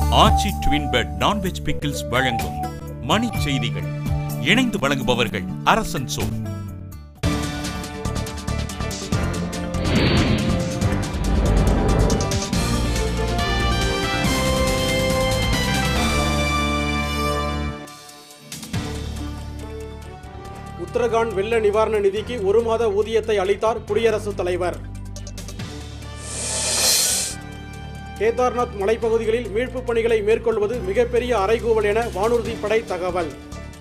ஆச்சி twin bed nonveg pickles வழங்கும் மணி செய்திகள் இணைந்து வழங்குபவர்கள் அரசன் சோ உத்தரகாண்ட் வெள்ள நிவாரண நிதிக்கு ஒரு மாத ஊதியத்தை அளித்தார் குடியரசுத் தலைவர் கேதார்நாத் மலைப்பகுதிகளில் மீட்புப் பணிகளை மேற்கொள்வது மிகப்பெரிய அறைகூவல் என வானூர்தி படை தகவல்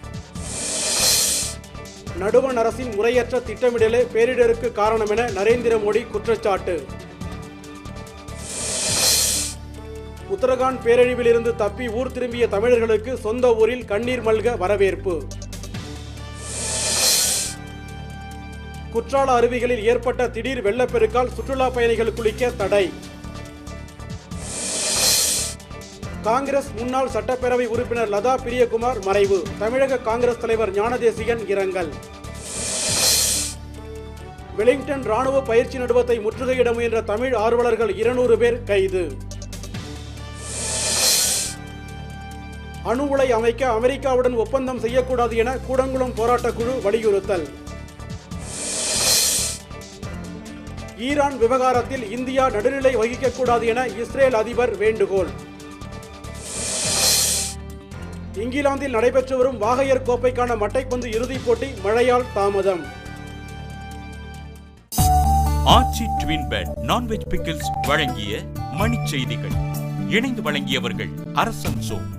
நடுவண் அரசின் முறையற்ற திட்டமிடலே பேரிடருக்கு காரணம் என நரேந்திர மோடி குற்றச்சாட்டு உத்தரகாண்ட் பேரழிவிலிருந்து தப்பி ஊர் திரும்பிய தமிழர்களுக்கு சொந்த ஊரில் கண்ணீர் மல்க வரவேற்பு குற்றால அருவிகளில் ஏற்பட்ட திடீர் வெள்ளப்பெருக்கால் சுற்றுலா பயணிகள் குளிக்க தடை காங்கிரஸ் முன்னாள் சட்டப்பேரவை உறுப்பினர் லதா பிரியகுமார் மறைவு தமிழக காங்கிரஸ் தலைவர் ஞானதேசிகன் இரங்கல் வெலிங்டன் ராணுவ பயிற்சி நடுவத்தை முற்றுகையிட முயன்ற தமிழ் ஆர்வலர்கள் இருநூறு பேர் கைது அணு உலை அமைக்க அமெரிக்காவுடன் ஒப்பந்தம் செய்யக்கூடாது என கூடங்குளம் போராட்டக் குழு வலியுறுத்தல் ஈரான் விவகாரத்தில் இந்தியா நடுநிலை வகிக்கக்கூடாது என இஸ்ரேல் அதிபர் வேண்டுகோள் இங்கிலாந்தில் நடைபெற்று வரும் வாகையர் கோப்பைக்கான மட்டைப்பந்து இறுதிப் போட்டி மழையால் தாமதம் Aachi twin bed nonveg pickles வழங்கிய மணி செய்திகள் இணைந்து வழங்கியவர்கள் அரசன் சோ